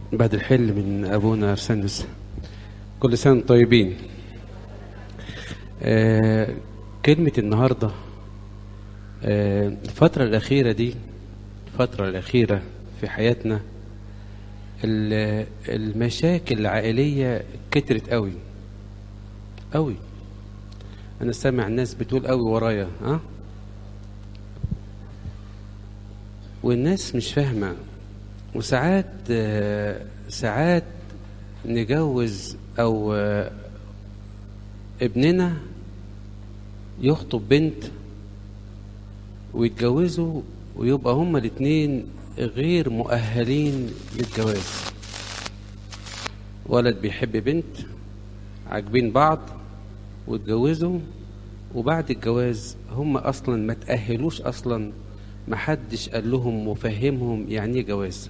بعد الحل من أبونا أرسنس كل سنة وانتم طيبين آه كلمة النهاردة آه الفترة الأخيرة دي الفترة الأخيرة في حياتنا ال- المشاكل العائلية كترت قوي قوي أنا سامع الناس بتقول قوي ورايا ها والناس مش فاهمة وساعات آه، ساعات نجوز أو آه، ابننا يخطب بنت ويتجوزوا ويبقى هما الاتنين غير مؤهلين للجواز ولد بيحب بنت عاجبين بعض واتجوزوا وبعد الجواز هم اصلا ما تأهلوش اصلا محدش قال لهم وفهمهم يعني ايه جواز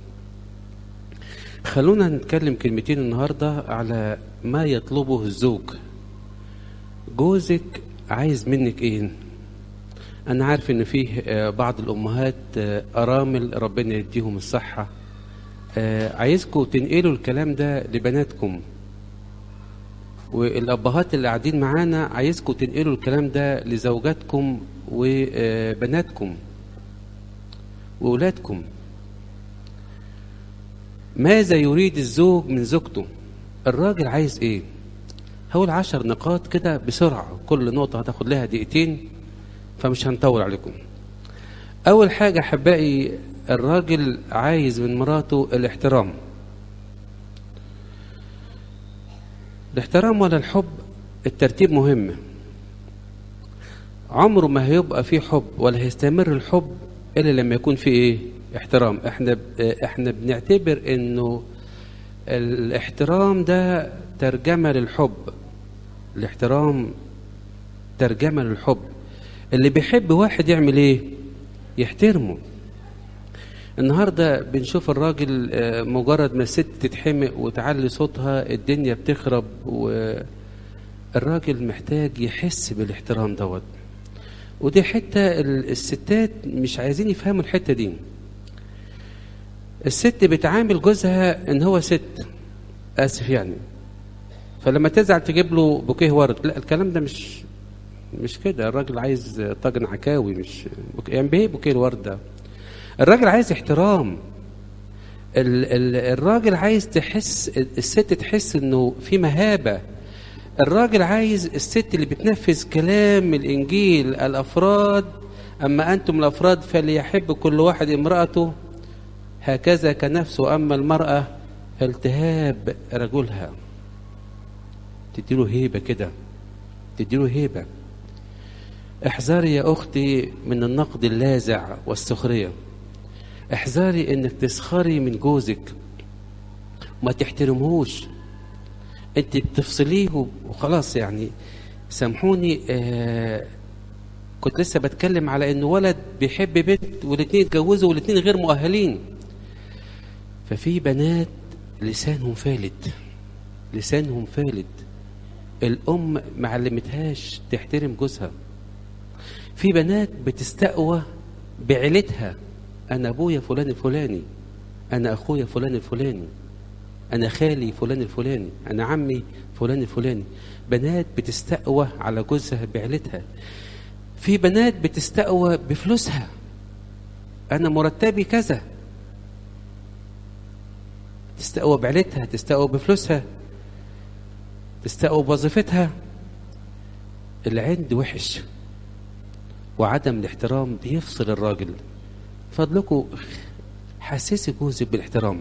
خلونا نتكلم كلمتين النهارده على ما يطلبه الزوج جوزك عايز منك ايه انا عارف ان فيه آه، بعض الامهات آه، ارامل ربنا يديهم الصحه آه، عايزكم تنقلوا الكلام ده لبناتكم والابهات اللي قاعدين معانا عايزكم تنقلوا الكلام ده لزوجاتكم وبناتكم واولادكم ماذا يريد الزوج من زوجته الراجل عايز ايه هقول عشر نقاط كده بسرعة كل نقطة هتاخد لها دقيقتين فمش هنطول عليكم أول حاجة أحبائي الراجل عايز من مراته الاحترام الاحترام ولا الحب الترتيب مهم عمره ما هيبقى فيه حب ولا هيستمر الحب إلا لما يكون فيه إيه احترام احنا ب- احنا بنعتبر انه الاحترام ده ترجمة للحب الاحترام ترجمة للحب اللي بيحب واحد يعمل ايه يحترمه النهارده بنشوف الراجل آه، مجرد ما الست تتحمق وتعلي صوتها الدنيا بتخرب والراجل محتاج يحس بالاحترام دوت ودي حته ال- الستات مش عايزين يفهموا الحته دي الست بتعامل جوزها ان هو ست اسف يعني فلما تزعل تجيب له بوكيه ورد لا الكلام ده مش مش كده الراجل عايز طاجن عكاوي مش بوك- يعني بايه بوكيه الورد ده الراجل عايز احترام ال ال الراجل عايز تحس الست تحس انه في مهابه الراجل عايز الست اللي بتنفذ كلام الانجيل الافراد اما انتم الافراد فليحب كل واحد امراته هكذا كنفسه اما المراه فالتهاب رجلها تديله هيبه كده تديله هيبه احذري يا اختي من النقد اللاذع والسخريه احذري انك تسخري من جوزك ما تحترمهوش انت بتفصليه وخلاص يعني سامحوني آه كنت لسه بتكلم على ان ولد بيحب بنت والاتنين اتجوزوا والاتنين غير مؤهلين ففي بنات لسانهم فالت لسانهم فالت الام ما علمتهاش تحترم جوزها في بنات بتستقوى بعيلتها انا ابويا فلان الفلاني انا اخويا فلان الفلاني انا خالي فلان الفلاني انا عمي فلان الفلاني بنات بتستقوى على جوزها بعيلتها في بنات بتستقوى بفلوسها انا مرتبي كذا تستقوى بعيلتها تستقوى بفلوسها تستقوى بوظيفتها العند وحش وعدم الاحترام بيفصل الراجل فضلكم حسسي جوزك بالاحترام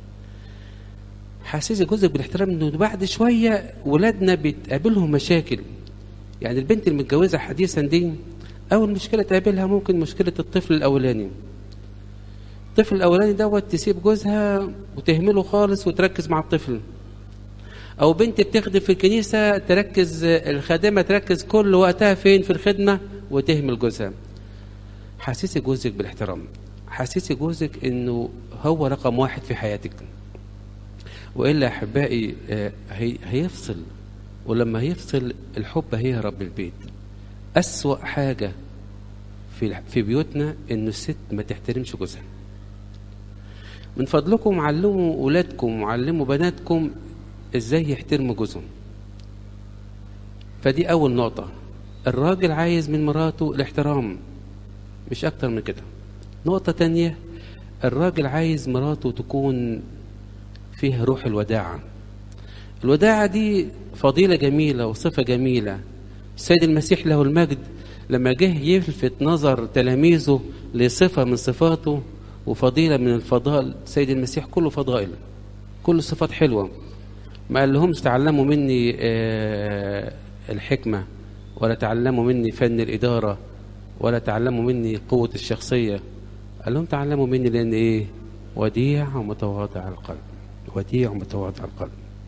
حسسي جوزك بالاحترام انه بعد شويه ولادنا بتقابلهم مشاكل يعني البنت المتجوزه حديثا دي اول مشكله تقابلها ممكن مشكله الطفل الاولاني الطفل الاولاني دوت تسيب جوزها وتهمله خالص وتركز مع الطفل او بنت بتخدم في الكنيسه تركز الخادمه تركز كل وقتها فين في الخدمه وتهمل جوزها حسسي جوزك بالاحترام حسسي جوزك انه هو رقم واحد في حياتك والا احبائي آه، هي هيفصل ولما هيفصل الحب هيهرب من البيت اسوا حاجه في في بيوتنا ان الست ما تحترمش جوزها من فضلكم علموا ولادكم وعلموا بناتكم ازاي يحترموا جوزهم فدي اول نقطة الراجل عايز من مراته الاحترام مش اكتر من كده نقطة تانية الراجل عايز مراته تكون فيها روح الوداعة الوداعة دي فضيلة جميلة وصفة جميلة السيد المسيح له المجد لما جه يلفت نظر تلاميذه لصفة من صفاته وفضيلة من الفضائل السيد المسيح كله فضائل كله صفات حلوة ما قال لهمش تعلموا مني آه الحكمة ولا تعلموا مني فن الإدارة ولا تعلموا مني قوة الشخصية قال لهم تعلموا مني لأن إيه وديع ومتواضع القلب وديع ومتواضع القلب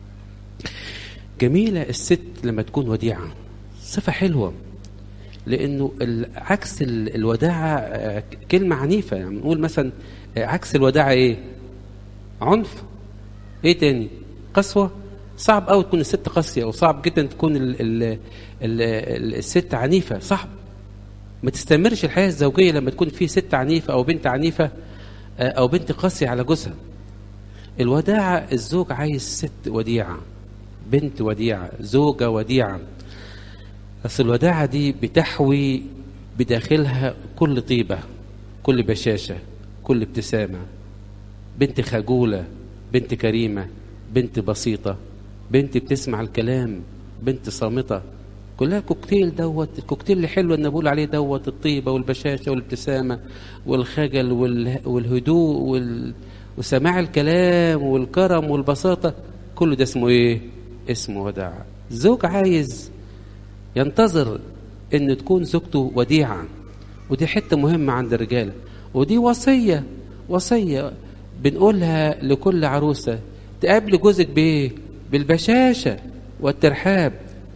جميلة الست لما تكون وديعة صفة حلوة لأنه عكس الوداعة كلمة عنيفة يعني نقول مثلا عكس الوداعة إيه عنف إيه تاني قسوة صعب قوي تكون الست قاسية وصعب جدا تكون ال ال ال الست عنيفة صعب ما تستمرش الحياة الزوجية لما تكون في ست عنيفة أو بنت عنيفة أو بنت قاسية على جوزها الوداعة الزوج عايز ست وديعة بنت وديعة زوجة وديعة أصل الوداعة دي بتحوي بداخلها كل طيبة كل بشاشة كل ابتسامة بنت خجولة بنت كريمة بنت بسيطة بنت بتسمع الكلام بنت صامتة كلها كوكتيل دوت الكوكتيل اللي حلو ان بقول عليه دوت الطيبة والبشاشة والابتسامة والخجل والهدوء وال... وسماع الكلام والكرم والبساطة كل ده اسمه ايه اسمه وداعة الزوج عايز ينتظر ان تكون زوجته وديعة ودي حتة مهمة عند الرجالة ودي وصية وصية بنقولها لكل عروسة تقابل جوزك بايه بالبشاشة والترحاب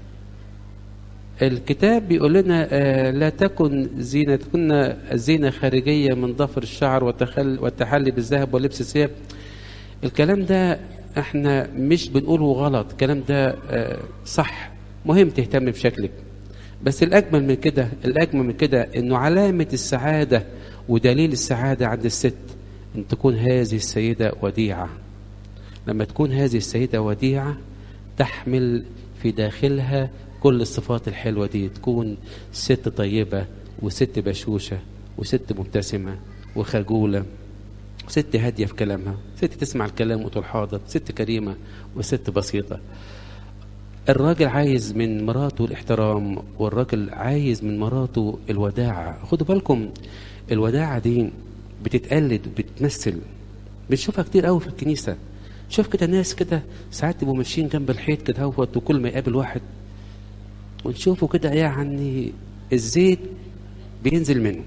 الكتاب بيقول لنا آه لا تكن زينتكن الزينة خارجية من ضفر الشعر والتخل والتحلي بالذهب ولبس الثياب الكلام ده احنا مش بنقوله غلط الكلام ده آه صح مهم تهتم بشكلك بس الأجمل من كده الأجمل من كده إنه علامة السعادة ودليل السعادة عند الست أن تكون هذه السيدة وديعة لما تكون هذه السيدة وديعة تحمل في داخلها كل الصفات الحلوة دي تكون ست طيبة وست بشوشة وست مبتسمة وخجولة ست هادية في كلامها ست تسمع الكلام وتقول حاضر ست كريمة وست بسيطة الراجل عايز من مراته الاحترام والراجل عايز من مراته الوداعة خدوا بالكم الوداعة دي بتتقلد وبتمثل بنشوفها كتير قوي في الكنيسة شوف كده ناس كده ساعات يبقوا ماشيين جنب الحيط كده اهوت وكل ما يقابل واحد ونشوفه كده يعني الزيت بينزل منه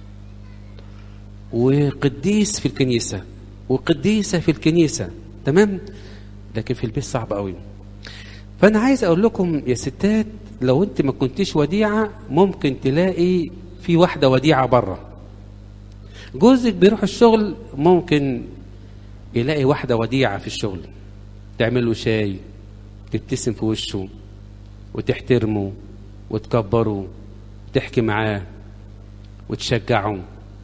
وقديس في الكنيسة وقديسة في الكنيسة تمام لكن في البيت صعب قوي فأنا عايز أقول لكم يا ستات لو أنت ما كنتيش وديعة ممكن تلاقي في واحدة وديعة بره جوزك بيروح الشغل ممكن يلاقي واحدة وديعة في الشغل تعمل له شاي تبتسم في وشه وتحترمه وتكبره وتحكي معاه وتشجعه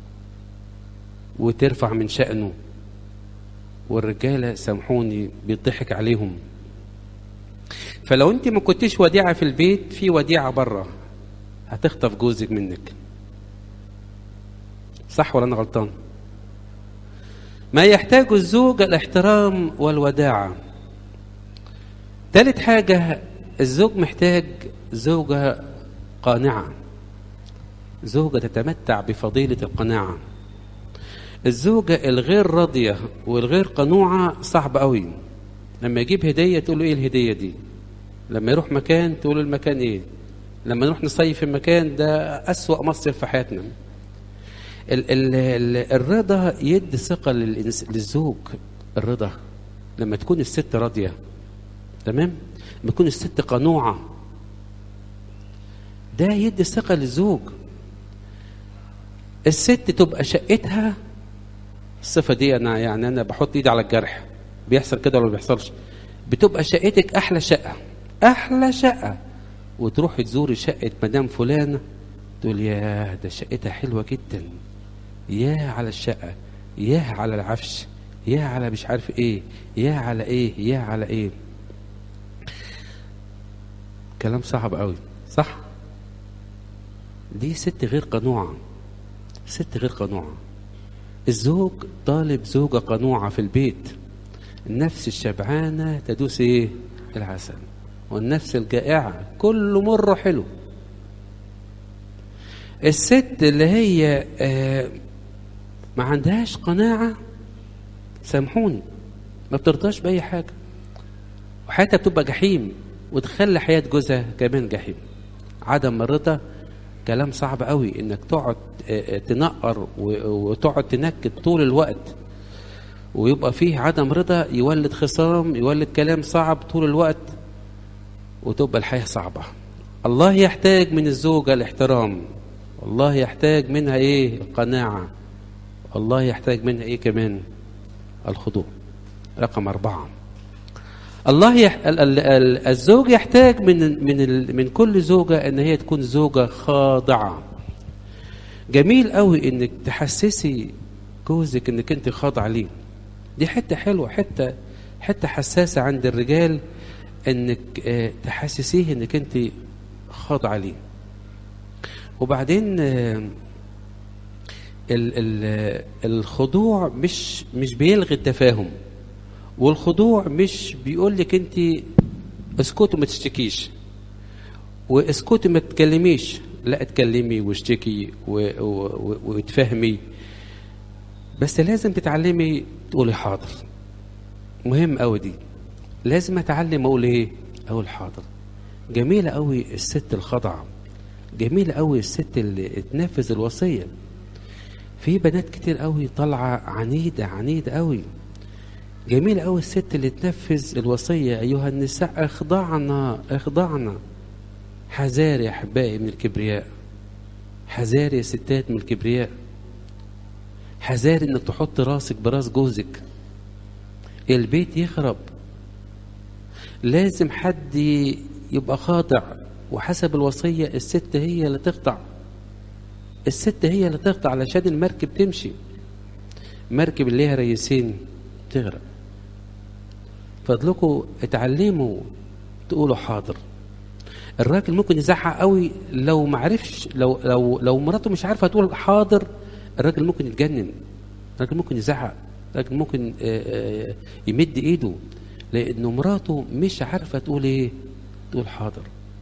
وترفع من شأنه والرجالة سامحوني بيضحك عليهم فلو انت ما كنتيش وديعة في البيت في وديعة بره هتخطف جوزك منك صح ولا انا غلطان ما يحتاج الزوج الاحترام والوداعة ثالث حاجة الزوج محتاج زوجة قانعة زوجة تتمتع بفضيلة القناعة الزوجة الغير راضية والغير قنوعة صعب قوي لما يجيب هدية تقول له ايه الهدية دي لما يروح مكان تقول له المكان ايه لما نروح نصيف في مكان ده أسوأ مصيف في حياتنا ال ال ال الرضا يدي ثقة للزوج الرضا لما تكون الست راضية تمام لما تكون الست قنوعة ده يدي ثقة للزوج الست تبقى شقتها الصفة دي أنا يعني أنا بحط إيدي على الجرح بيحصل كده ولا ما بيحصلش بتبقى شقتك أحلى شقة أحلى شقة وتروحي تزوري شقة مدام فلانة تقول ياه ده شقتها حلوة جدا ياه على الشقة ياه على العفش يا على مش عارف ايه يا على ايه يا على ايه كلام صعب قوي صح دي ست غير قنوعة ست غير قنوعة الزوج طالب زوجة قنوعة في البيت النفس الشبعانة تدوس ايه العسل والنفس الجائعة كل مرة حلو الست اللي هي آه ما عندهاش قناعة سامحوني ما بترضاش بأي حاجة وحياتها بتبقى جحيم وتخلي حياة جوزها كمان جحيم عدم الرضا كلام صعب قوي انك تقعد آه، آه، تنقر و- وتقعد تنكد طول الوقت ويبقى فيه عدم رضا يولد خصام يولد كلام صعب طول الوقت وتبقى الحياة صعبة الله يحتاج من الزوجة الاحترام الله يحتاج منها ايه القناعة الله يحتاج منها ايه كمان الخضوع رقم أربعة الله يح... ال... ال... ال... الزوج يحتاج من من ال... من كل زوجة ان هي تكون زوجة خاضعة جميل قوي انك تحسسي جوزك انك انت خاضعة ليه دي حتة حلوة حتة حتة حساسة عند الرجال انك آه، تحسسيه انك انت خاضعة ليه وبعدين آه، ال ال الخضوع مش مش بيلغي التفاهم والخضوع مش بيقول لك انت اسكتي وما تشتكيش واسكتي ما تتكلميش لا اتكلمي واشتكي و- و- و- وتفهمي بس لازم تتعلمي تقولي حاضر مهم قوي دي لازم اتعلم اقول ايه اقول حاضر جميله قوي الست الخضعه جميله قوي الست اللي تنفذ الوصيه في بنات كتير قوي طالعه عنيده عنيده قوي جميل قوي الست اللي تنفذ الوصيه ايها النساء اخضعنا اخضعنا حذاري يا احبائي من الكبرياء حذاري يا ستات من الكبرياء حذاري انك تحط راسك براس جوزك البيت يخرب لازم حد يبقى خاضع وحسب الوصية الست هي اللي تخضع الست هي اللي تخضع علشان المركب تمشي مركب اللي ليها ريسين تغرق فضلكم اتعلموا تقولوا حاضر الراجل ممكن يزعق قوي لو ما عرفش لو لو لو مراته مش عارفه تقول حاضر الراجل ممكن يتجنن الراجل ممكن يزعق الراجل ممكن آه، آه، يمد ايده لانه مراته مش عارفه تقول ايه تقول حاضر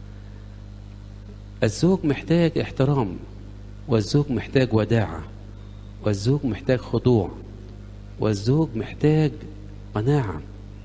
الزوج محتاج احترام والزوج محتاج وداعه والزوج محتاج خضوع والزوج محتاج قناعه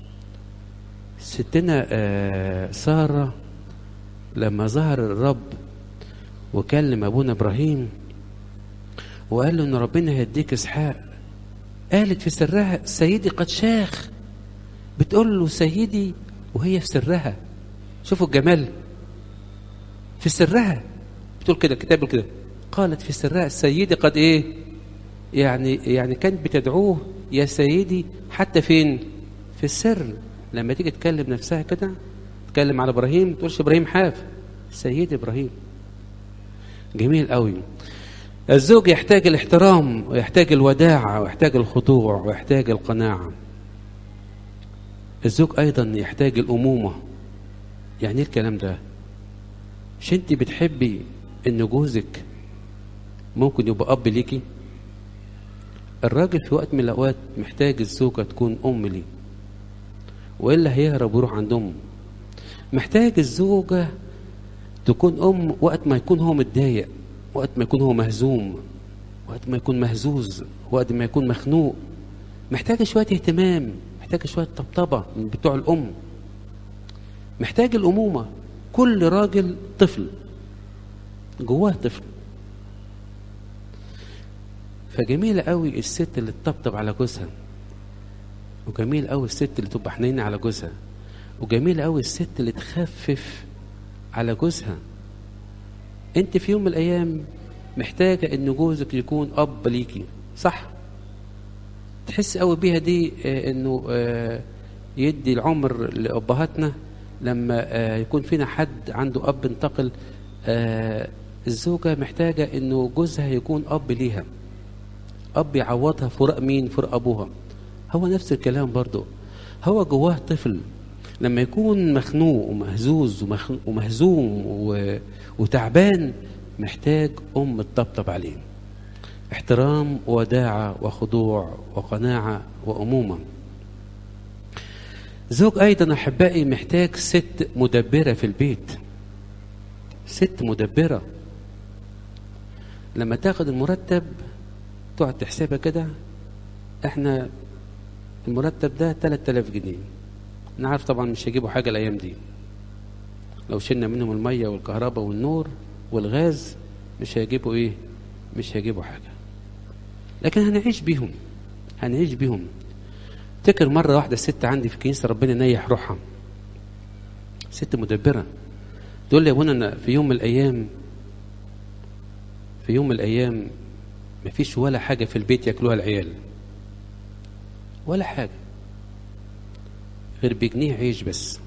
ستنا آه، ساره لما ظهر الرب وكلم ابونا ابراهيم وقال له ان ربنا هيديك اسحاق قالت في سرها سيدي قد شاخ بتقول له سيدي وهي في سرها شوفوا الجمال في سرها بتقول كده الكتاب بيقول كده قالت في سرها سيدي قد ايه يعني يعني كانت بتدعوه يا سيدي حتى فين في السر لما تيجي تكلم نفسها كده تكلم على ابراهيم ما تقولش ابراهيم حاف سيدي ابراهيم جميل قوي الزوج يحتاج الاحترام ويحتاج الوداعة ويحتاج الخضوع ويحتاج القناعة الزوج أيضا يحتاج الأمومة يعني ايه الكلام ده مش انت بتحبي ان جوزك ممكن يبقى أب ليكي الراجل في وقت من الأوقات محتاج الزوجة تكون أم ليه وإلا هيهرب ويروح عند أمه محتاج الزوجة تكون أم وقت ما يكون هو متضايق وقت ما يكون هو مهزوم وقت ما يكون مهزوز وقت ما يكون مخنوق محتاج شوية اهتمام محتاج شوية طبطبة من بتوع الأم محتاج الأمومة كل راجل طفل جواه طفل فجميلة قوي الست اللي تطبطب على جوزها وجميل قوي الست اللي تبقى حنينة على جوزها وجميل قوي الست اللي تخفف على جوزها انت في يوم من الايام محتاجة ان جوزك يكون اب ليكي صح تحس قوي بيها دي آه، انه آه، يدي العمر لابهاتنا لما آه، يكون فينا حد عنده اب انتقل آه، الزوجة محتاجة انه جوزها يكون اب ليها اب يعوضها فراق مين فراق ابوها هو نفس الكلام برضه هو جواه طفل لما يكون مخنوق ومهزوز ومخ- ومهزوم و... وتعبان محتاج أم تطبطب عليه احترام وداعة وخضوع وقناعة وأمومة زوج أيضا أحبائي محتاج ست مدبرة في البيت ست مدبرة لما تاخد المرتب تقعد تحسبها كده احنا المرتب ده 3000 جنيه انا عارف طبعا مش هيجيبوا حاجه الايام دي لو شلنا منهم الميه والكهرباء والنور والغاز مش هيجيبوا ايه مش هيجيبوا حاجه لكن هنعيش بيهم هنعيش بيهم افتكر مره واحده ست عندي في الكنيسه ربنا ينيح روحها ست مدبره تقول لي يا ابونا انا في يوم من الايام في يوم من الايام مفيش ولا حاجه في البيت ياكلوها العيال ولا حاجه غير بجنيه عيش بس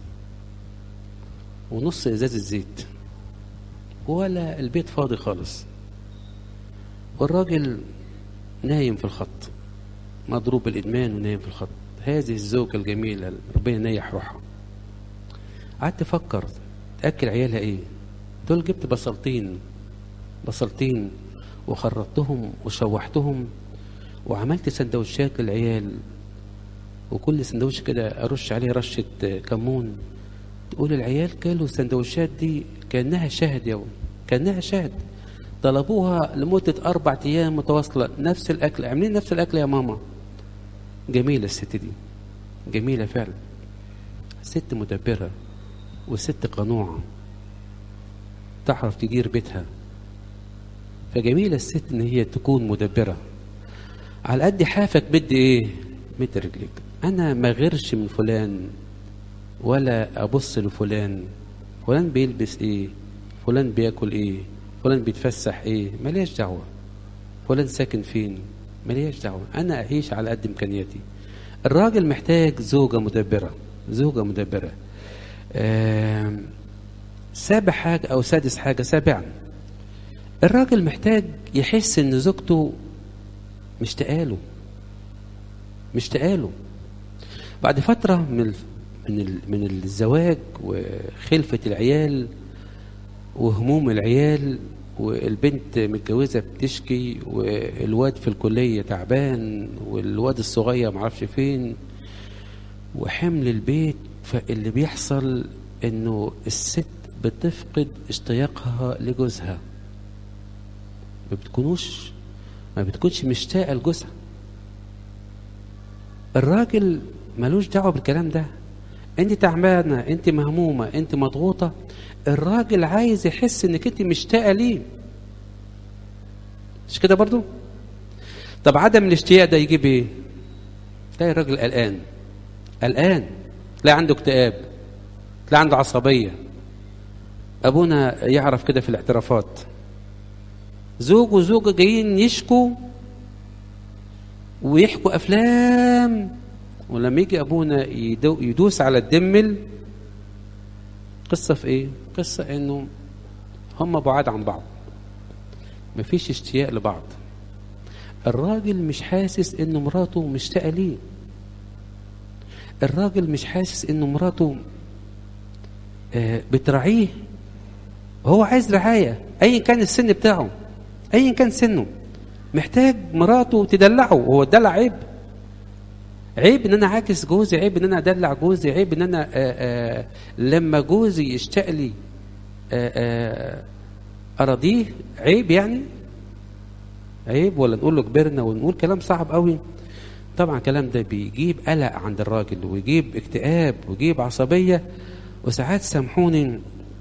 ونص ازازه زيت ولا البيت فاضي خالص والراجل نايم في الخط مضروب بالادمان ونايم في الخط هذه الزوجه الجميله ربنا ينيح روحها قعدت افكر تاكل عيالها ايه دول جبت بصلتين بصلتين وخرطتهم وشوحتهم وعملت سندوتشات للعيال وكل سندوتش كده ارش عليه رشه كمون تقول العيال كلوا السندوتشات دي كانها شهد يوم كانها شهد طلبوها لمده اربع ايام متواصله نفس الاكل عاملين نفس الاكل يا ماما جميله الست دي جميله فعلا ست مدبره وست قنوعه تعرف تدير بيتها فجميله الست ان هي تكون مدبره على قد حافك بدي ايه مد رجليك انا ما غيرش من فلان ولا ابص لفلان فلان بيلبس ايه فلان بياكل ايه فلان بيتفسح ايه ماليش دعوه فلان ساكن فين ماليش دعوه انا اعيش على قد امكانياتي الراجل محتاج زوجه مدبره زوجه مدبره آم، سابع حاجه او سادس حاجه سابعا الراجل محتاج يحس ان زوجته مشتاقه له مشتاقه له بعد فتره من ال- من ال- من الزواج وخلفه العيال وهموم العيال والبنت متجوزه بتشكي والواد في الكليه تعبان والواد الصغير معرفش فين وحمل البيت فاللي بيحصل انه الست بتفقد اشتياقها لجوزها ما بتكونوش ما بتكونش مشتاقه لجوزها الراجل ملوش دعوه بالكلام ده انت تعبانه انت مهمومه انت مضغوطه الراجل عايز يحس انك انت مشتاقه ليه مش كده برضو طب عدم الاشتياق ده يجيب ايه تلاقي الراجل قلقان قلقان تلاقي عنده اكتئاب تلاقي عنده عصبيه ابونا يعرف كده في الاعترافات زوج وزوجة جايين يشكوا ويحكوا أفلام ولما يجي أبونا يدو يدوس على الدمل قصة في إيه؟ قصة إنه هم بعاد عن بعض مفيش اشتياق لبعض الراجل مش حاسس إنه مراته مشتاقة ليه الراجل مش حاسس إنه مراته آه، بتراعيه هو عايز رعاية أيا كان السن بتاعه ايا كان سنه محتاج مراته تدلعه هو الدلع عيب عيب ان انا عاكس جوزي عيب ان انا ادلع جوزي عيب ان انا آآ آآ لما جوزي يشتاق لي آآ آآ اراضيه عيب يعني عيب ولا نقول له كبرنا ونقول كلام صعب قوي طبعا الكلام ده بيجيب قلق عند الراجل ويجيب اكتئاب ويجيب عصبيه وساعات سامحوني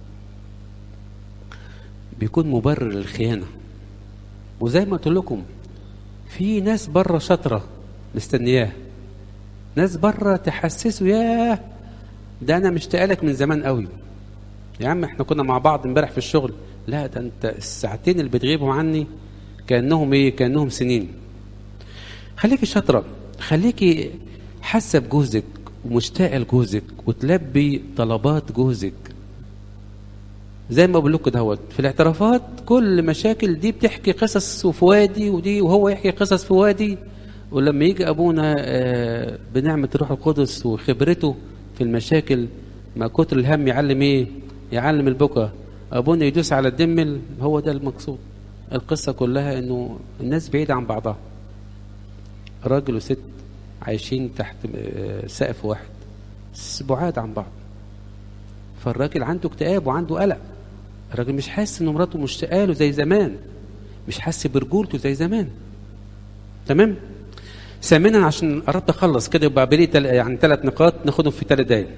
بيكون مبرر للخيانه وزي ما قلت لكم في ناس بره شاطره مستنياه ناس بره تحسسه ياه ده انا مشتاق لك من زمان قوي يا عم احنا كنا مع بعض امبارح في الشغل لا ده انت الساعتين اللي بتغيبوا عني كانهم ايه كانهم سنين خليكي شاطره خليكي حاسه بجوزك ومشتاقه لجوزك وتلبي طلبات جوزك زي ما بقول لكم دهوت في الاعترافات كل مشاكل دي بتحكي قصص في وادي ودي وهو يحكي قصص في وادي ولما يجي ابونا آه، بنعمه الروح القدس وخبرته في المشاكل ما كتر الهم يعلم ايه يعلم البكا ابونا يدوس على الدمل هو ده المقصود القصه كلها انه الناس بعيده عن بعضها راجل وست عايشين تحت آه، سقف واحد بس بعاد عن بعض فالراجل عنده اكتئاب وعنده قلق الراجل مش حاسس ان مراته مشتاقه له زي زمان مش حاسس برجولته زي زمان تمام ثامنا عشان قربت اخلص كده يبقى بلي تل... يعني ثلاث نقاط ناخدهم في ثلاث دقايق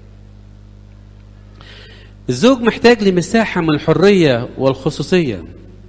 الزوج محتاج لمساحه من الحريه والخصوصيه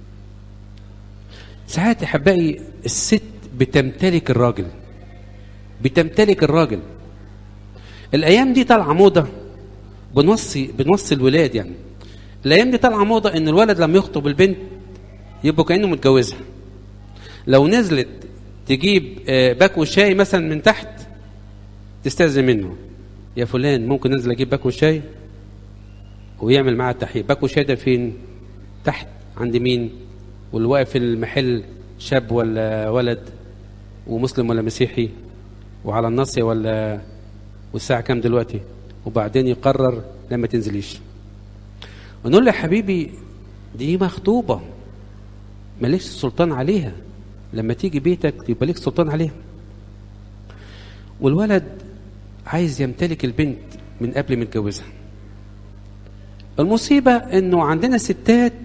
ساعات يا احبائي الست بتمتلك الراجل بتمتلك الراجل الايام دي طالعه موضه بنوصي بنوصي الولاد يعني الايام دي طالعه موضه ان الولد لما يخطب البنت يبقى كانه متجوزها لو نزلت تجيب آه، باكو شاي مثلا من تحت تستاذن منه يا فلان ممكن ننزل اجيب باكو شاي ويعمل معاها التحيه باكو شاي ده فين تحت عند مين واللي واقف في المحل شاب ولا ولد ومسلم ولا مسيحي وعلى الناصية ولا والساعة كام دلوقتي وبعدين يقرر لما تنزليش ونقول له يا حبيبي دي مخطوبة مالكش سلطان عليها لما تيجي بيتك يبقى ليك سلطان عليها والولد عايز يمتلك البنت من قبل ما يتجوزها المصيبة انه عندنا ستات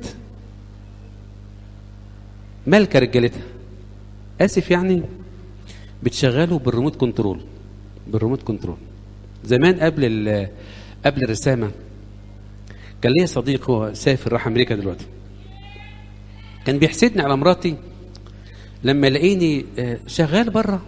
مالكة رجالتها اسف يعني بتشغله بالريموت كنترول بالريموت كنترول زمان قبل ال- قبل الرسامة كان ليا صديق هو سافر راح امريكا دلوقتي كان بيحسدني على مراتي لما يلاقيني آه، شغال بره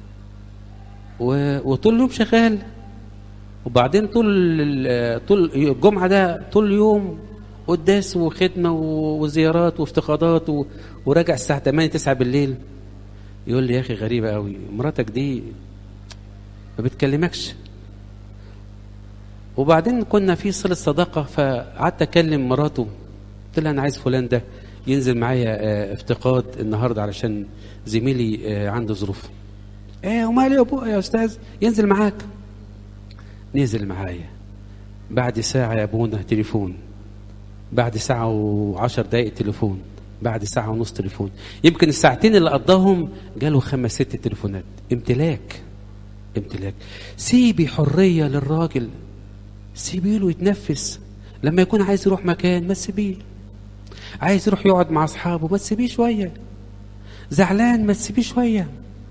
و- وطول اليوم شغال وبعدين طول ال- طول الجمعه ده طول اليوم قداس وخدمه و- وزيارات وافتقادات و- وراجع الساعه 8 9 بالليل يقول لي يا اخي غريبه قوي مراتك دي ما بتكلمكش وبعدين كنا في صله صداقه فقعدت اكلم مراته قلت لها انا عايز فلان ده ينزل معايا آه، افتقاد النهارده علشان زميلي آه، عنده ظروف ايه ومالي يا ابو يا استاذ ينزل معاك نزل معايا بعد ساعة يا ابونا تليفون بعد ساعة وعشر دقايق تليفون بعد ساعة ونص تليفون يمكن الساعتين اللي قضاهم جاله خمس ست تليفونات امتلاك امتلاك سيبي حرية للراجل سيبي له يتنفس لما يكون عايز يروح مكان ما تسيبيه عايز يروح يقعد مع اصحابه ما تسيبيه شوية زعلان ما تسيبيه شوية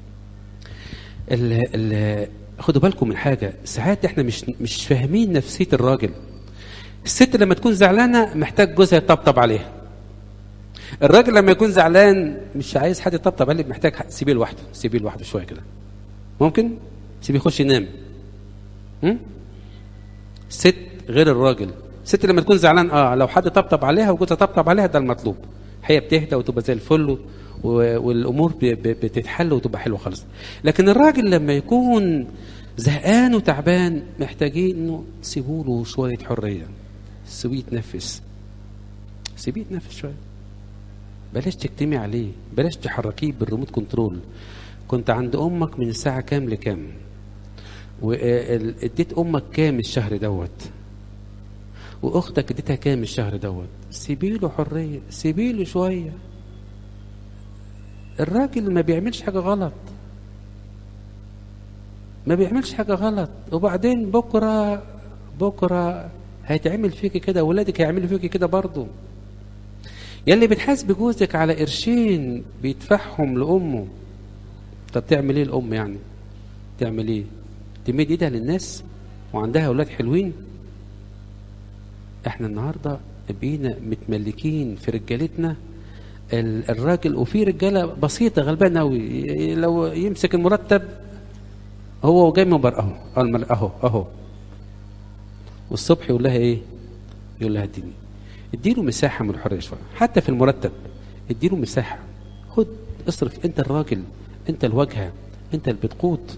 ال ال خدوا بالكم من حاجة ساعات احنا مش مش فاهمين نفسية الراجل الست لما تكون زعلانة محتاج جوزها يطبطب عليها الراجل لما يكون زعلان مش عايز حد يطبطب عليه محتاج حد- سيبيه لوحده سيبيه لوحده شوية كده ممكن سيبيه يخش ينام هم؟ ست غير الراجل الست لما تكون زعلان اه لو حد طبطب عليها وجوزها طبطب عليها ده المطلوب هي بتهدى وتبقى زي الفل و- والامور ب- ب- بتتحل وتبقى حلوه خالص لكن الراجل لما يكون زهقان وتعبان محتاجين انه سيبوا له شويه حريه سيبيه يتنفس سيبيه يتنفس شويه بلاش تجتمع عليه بلاش تحركيه بالريموت كنترول كنت عند امك من الساعه كام لكام واديت امك كام الشهر دوت واختك اديتها كام الشهر دوت سيبي له حريه سيبي له شويه الراجل ما بيعملش حاجه غلط ما بيعملش حاجه غلط وبعدين بكره بكره هيتعمل فيكي كده ولادك هيعملوا فيكي كده برضه يلي بتحاسب جوزك على قرشين بيدفعهم لامه طب تعمل ايه الام يعني تعمل ايه تمد ايدها للناس وعندها اولاد حلوين احنا النهارده بقينا متملكين في رجالتنا ال- الراجل وفي رجاله بسيطه غلبانه قوي لو يمسك المرتب هو جاي من بره اهو أهو المل- اهو اهو والصبح يقول لها ايه يقول لها اديني اديله مساحه من الحريه شويه حتى في المرتب اديله مساحه خد اصرف انت الراجل انت الواجهه انت اللي بتقود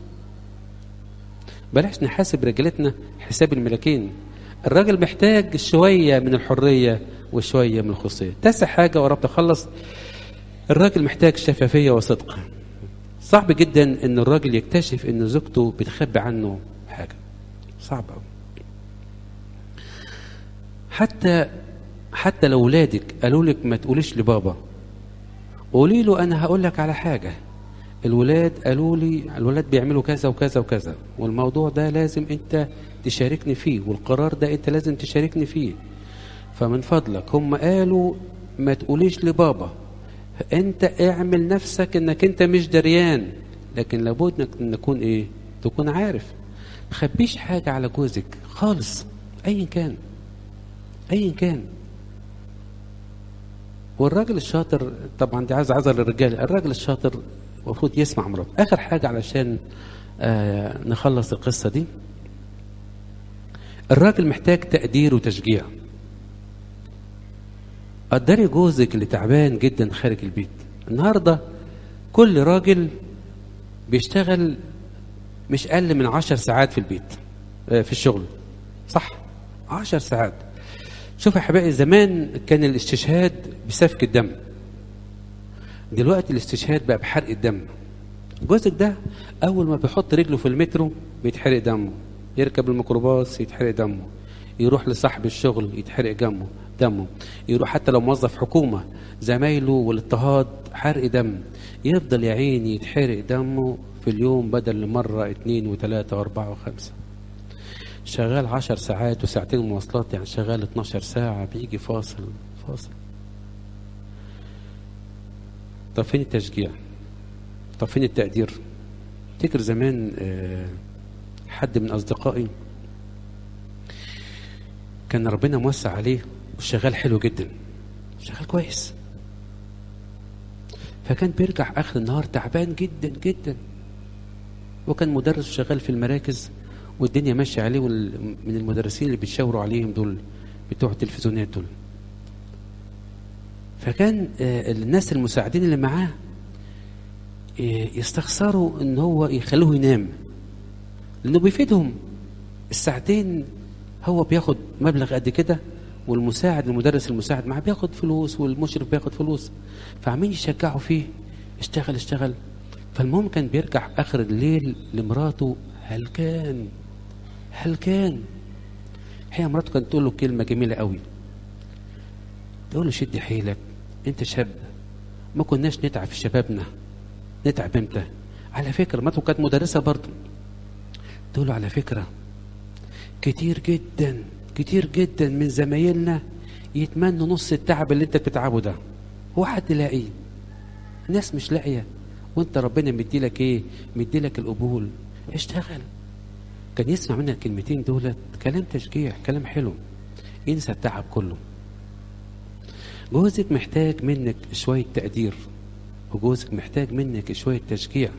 بلاش نحاسب رجالتنا حساب الملاكين الراجل محتاج شوية من الحرية وشوية من الخصوصية تاسع حاجة وربط أخلص الراجل محتاج شفافية وصدق صعب جدا ان الراجل يكتشف ان زوجته بتخبي عنه حاجه صعب قوي حتى حتى لو ولادك قالوا لك ما تقوليش لبابا قولي له انا هقول لك على حاجه الولاد قالوا لي الولاد بيعملوا كذا وكذا وكذا والموضوع ده لازم انت تشاركني فيه والقرار ده انت لازم تشاركني فيه فمن فضلك هم قالوا ما تقوليش لبابا انت اعمل نفسك انك انت مش دريان لكن لابد انك نكون ايه تكون عارف تخبيش حاجة على جوزك خالص ايا كان ايا كان والراجل الشاطر طبعا دي عايز عذر للرجال الراجل الشاطر المفروض يسمع مراته اخر حاجة علشان آه نخلص القصة دي الراجل محتاج تقدير وتشجيع قدري جوزك اللي تعبان جدا خارج البيت النهارده كل راجل بيشتغل مش اقل من عشر ساعات في البيت في الشغل صح عشر ساعات شوف يا حبايبي زمان كان الاستشهاد بسفك الدم دلوقتي الاستشهاد بقى بحرق الدم جوزك ده اول ما بيحط رجله في المترو بيتحرق دمه يركب الميكروباص يتحرق دمه يروح لصاحب الشغل يتحرق دمه دمه يروح حتى لو موظف حكومة زمايله والاضطهاد حرق دم يفضل يا عيني يتحرق دمه في اليوم بدل مرة اتنين وتلاتة واربعة وخمسة شغال عشر ساعات وساعتين مواصلات يعني شغال اتناشر ساعة بيجي فاصل فاصل طب فين التشجيع طب فين التقدير تفتكر زمان حد من أصدقائي كان ربنا موسع عليه وشغال حلو جدا شغال كويس فكان بيرجع اخر النهار تعبان جدا جدا وكان مدرس شغال في المراكز والدنيا ماشيه عليه من المدرسين اللي بيتشاوروا عليهم دول بتوع التلفزيونات دول فكان الناس المساعدين اللي معاه يستخسروا ان هو يخلوه ينام لانه بيفيدهم الساعتين هو بياخد مبلغ قد كده والمساعد المدرس المساعد معاه بياخد فلوس والمشرف بياخد فلوس فعمالين يشجعوا فيه اشتغل اشتغل فالمهم كان بيرجع اخر الليل لمراته هلكان هلكان هي مراته كانت تقول له كلمه جميله قوي تقول له شد حيلك انت شاب ما كناش نتعب في شبابنا نتعب امتى على فكره مراته كانت مدرسه برضه تقول له على فكره كتير جدا كتير جدا من زمايلنا يتمنوا نص التعب اللي انت بتتعبه ده هو حد لاقيه الناس مش لاقيه وانت ربنا مديلك ايه مديلك القبول اشتغل كان يسمع منك الكلمتين دولت كلام تشجيع كلام حلو ينسى التعب كله جوزك محتاج منك شوية تقدير وجوزك محتاج منك شوية تشجيع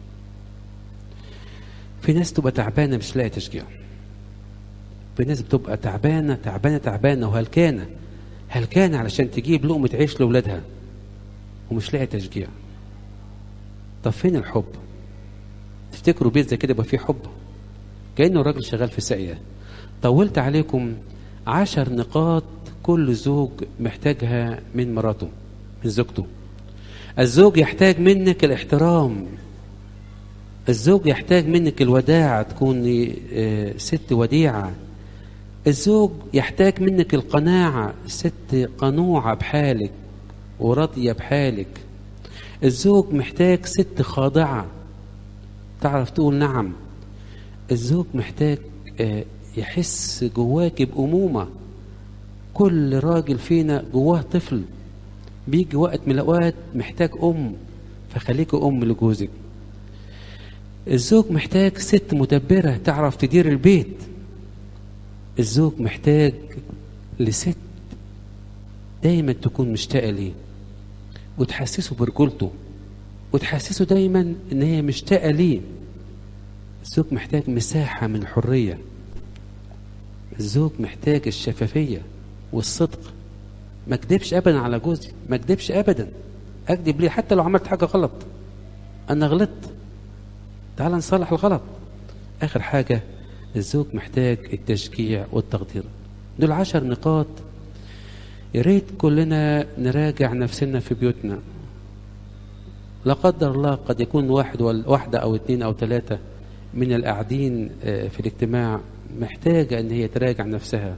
في ناس تبقى تعبانة مش لاقي تشجيع في ناس بتبقى تعبانة تعبانة تعبانة وهلكانة هلكانة علشان تجيب لقمة عيش لأولادها ومش لاقي تشجيع طب فين الحب تفتكروا بيت زي كده يبقى فيه حب كأنه الراجل شغال في ساقية طولت عليكم عشر نقاط كل زوج محتاجها من مراته من زوجته الزوج يحتاج منك الاحترام الزوج يحتاج منك الوداع تكون ست وديعة الزوج يحتاج منك القناعة ست قنوعة بحالك وراضية بحالك الزوج محتاج ست خاضعة تعرف تقول نعم الزوج محتاج يحس جواك بأمومة كل راجل فينا جواه طفل بيجي وقت من الأوقات محتاج أم فخليك أم لجوزك الزوج محتاج ست مدبرة تعرف تدير البيت الزوج محتاج لست دايما تكون مشتاقة ليه وتحسسه برجولته وتحسسه دايما ان هي مشتاقة ليه الزوج محتاج مساحة من الحرية الزوج محتاج الشفافية والصدق ما اكذبش ابدا على جوزي ما اكذبش ابدا اكذب ليه حتى لو عملت حاجة غلط انا غلطت تعال نصلح الغلط اخر حاجة الزوج محتاج التشجيع والتقدير دول عشر نقاط يا ريت كلنا نراجع نفسنا في بيوتنا لا قدر الله قد يكون واحد ولا واحدة أو اثنين أو ثلاثة من القاعدين آه، في الاجتماع محتاجة إن هي تراجع نفسها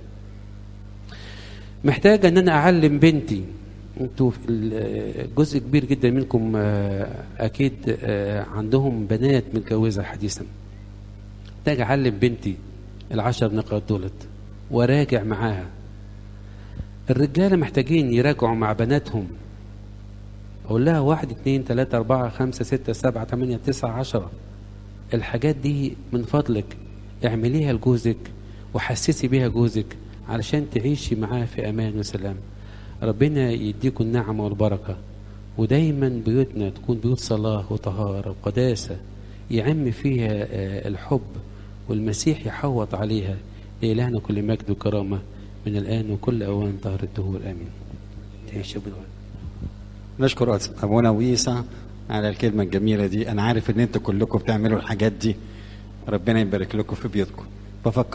محتاجة إن أنا أعلم بنتي انتوا في ال- جزء كبير جدا منكم آه، أكيد آه، عندهم بنات متجوزة حديثا محتاج أعلم بنتي العشر نقاط دولت وراجع معاها الرجالة محتاجين يراجعوا مع بناتهم أقول لها واحد اتنين تلاتة أربعة خمسة ستة سبعة تمانية تسعة عشرة الحاجات دي من فضلك اعمليها لجوزك وحسسي بيها جوزك علشان تعيشي معاه في أمان وسلام ربنا يديكم النعمة والبركة ودايما بيوتنا تكون بيوت صلاة وطهارة وقداسة يعم فيها آه، الحب والمسيح يحوط عليها لإلهنا كل مجد وكرامة من الآن وكل أوان طهر الدهور آمين تعيش يا أبو الوالد. نشكر ابونا ويسا على الكلمه الجميله دي انا عارف ان انتوا كلكم بتعملوا الحاجات دي ربنا يبارك لكم في بيوتكم بفكر